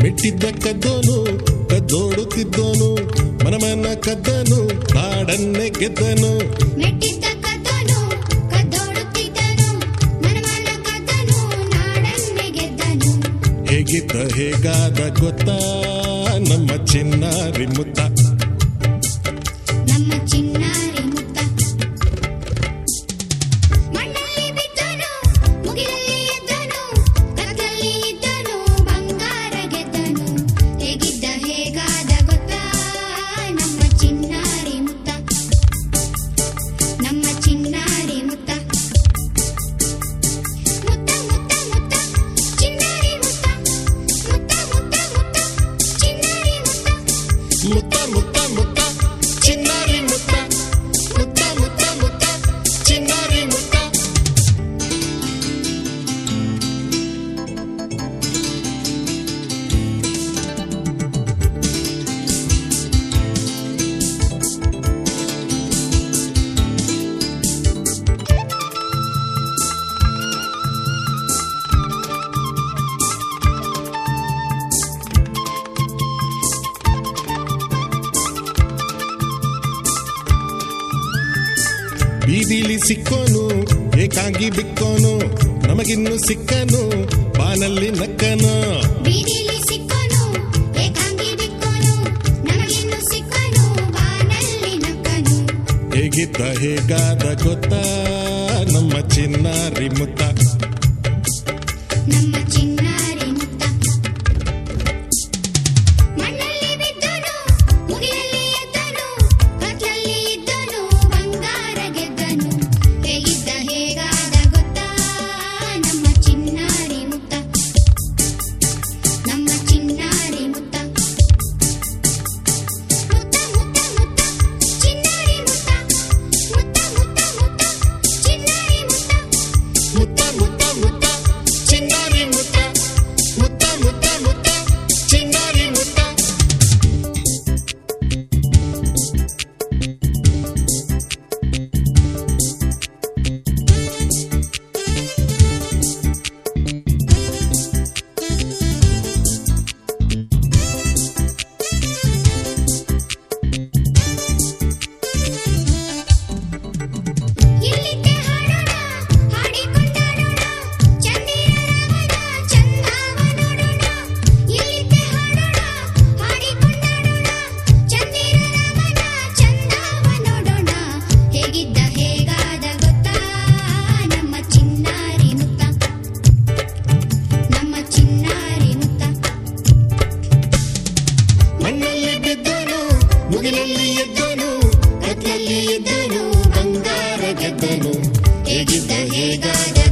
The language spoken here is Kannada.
ಮೆಟ್ಟಿದ್ದ ಕದ್ದೋನು ಕದ್ದೋಡುತ್ತಿದ್ದೋನು ಮನಮನ ಕದ್ದನು ನಾಡನ್ನೇ ಗೆದ್ದನು ಮೆಟ್ಟಿದ್ದ ಕದ್ದನು ಕದ್ದೋಡುತ್ತಿದ್ದನು ಮನಮನ ಕದ್ದನು ನಾಡನ್ನೇ ಗೆದ್ದನು ಹೇಗಿದ್ದ ಹೇಗಾದ ಗೊತ್ತಾ ನಮ್ಮ ಚಿನ್ನಾರಿ ಮುತ್ತ ನಮ್ಮ ಚಿನ್ನಾರಿ ಮುತ್ತ ಮಣ್ಣಲ್ಲಿ ಬಿದ್ದನು ಮುಗಿಲಲ್ಲಿ ಎದ್ದನು ಕತ್ತಲಲ್ಲಿ ಇದ್ದನು ಬಂಗಾರ ಗೆದ್ದನು ಹೇಗಿದ್ದ ಹೇಗಾದ ಗೊತ್ತಾ ನಮ್ಮ ಚಿನ್ನಾರಿ ಮುತ್ತ ನಮ್ಮ ಚಿನ್ನಾರಿ ಮುತ್ತ ಮುತ್ತ ಮುತ್ತ ಮುತ್ತ ಚಿನ್ನಾರಿ ಮುತ್ತ ಮುತ್ತ ಮುತ್ತ ಮುತ್ತ ಚಿನ್ನಾರಿ ಮುತ್ತ ಮುತ್ತ ಮುತ್ತ ಮುತ್ತ ಚಿನ್ನಾರಿ ಮುತ್ತ ಮುತ್ತ ಮುತ್ತ ಮುತ್ತ ಚಿನ್ನಾರಿ ಮುತ್ತ ಬೀದಿಲಿ ಸಿಕ್ಕೋನು ಏಕಾಂಗಿ ಬಿಕ್ಕೋನು ನಮಗಿನ್ನು ಸಿಕ್ಕನು ಬಾನಲ್ಲಿ ನಕ್ಕನು ಬೀದಿಲಿ ಸಿಕ್ಕನು ಏಕಾಂಗಿ ಬಿಕ್ಕನು ನಮಗಿನ್ನು ಸಿಕ್ಕನು ಬಾನಲ್ಲಿ ನಕ್ಕನು ಹೇಗಿದ್ದ ಹೇಗಾದ ಗೊತ್ತಾ ನಮ್ಮ ಚಿನ್ನಾರಿ ಮುತ್ತ ನಮ್ಮ ಚಿನ್ನಾರಿ ಮುತ್ತ ಮಣ್ಣಲ್ಲಿ ಬಿದ್ದನು ಮುಗಿಲಲ್ಲಿ ಎದ್ದನು ಕತ್ಲಲ್ಲಿ ಇದ್ದನು ಬಂಗಾರ ಗೆದ್ದನು ಹೇಗಿದ್ದ ಹೇಗಾದ ಗೊತ್ತಾ ನಮ್ಮ ಚಿನ್ನಾರಿ ಮುತ್ತ ನಮ್ಮ ಚಿನ್ನಾರಿ ಮುತ್ತ ಮುತ್ತ ಮುತ್ತ ಮುತ್ತ ಚಿನ್ನಾರಿ ಮುತ್ತ ಮುತ್ತ ಮುತ್ತ ಮುತ್ತ ಚಿನ್ನಾರಿ ಮುತ್ತ ಮುತ್ತ ಮುತ್ತ ಮುತ್ತ ಚಿನ್ನಾರಿ ಮುತ್ತ ಮುತ್ತ ಮುತ್ತ ಮುತ್ತ ಚಿನ್ನಾರಿ ಮುತ್ತ ಎಲ್ಲಿದ್ದೆ ಹಾಡೋಣ ಹಾಡಿಕೊಂಡಾಡೋಣ ಚಂದಿರ ರಾಮನ ಚಂದಾವ ನೋಡೋಣ ಎಲ್ಲಿದ್ದೆ ಹಾಡೋಣ ಹಾಡಿಕೊಂಡಾಡೋಣ ಚಂದಿರ ರಾಮನ ಚಂದಾವ ನೋಡೋಣ ಹೇಗಿದ್ದ ಹೇಗಾದ ಗೊತ್ತಾ ನಮ್ಮ ಚಿನ್ನಾರಿ ಮುತ್ತ ನಮ್ಮ ಚಿನ್ನಾರಿ ಮುತ್ತ ಮಣ್ಣಲ್ಲಿ ಬಿದ್ದನು ಮುಗಿಲಲ್ಲಿ ಎದ್ದನು ಕತ್ಲಲ್ಲಿ ಎದ್ದನು ಬಂಗಾರ ಗೆದ್ದನು ಹೇಗಿದ್ದ ಹೇಗಾದ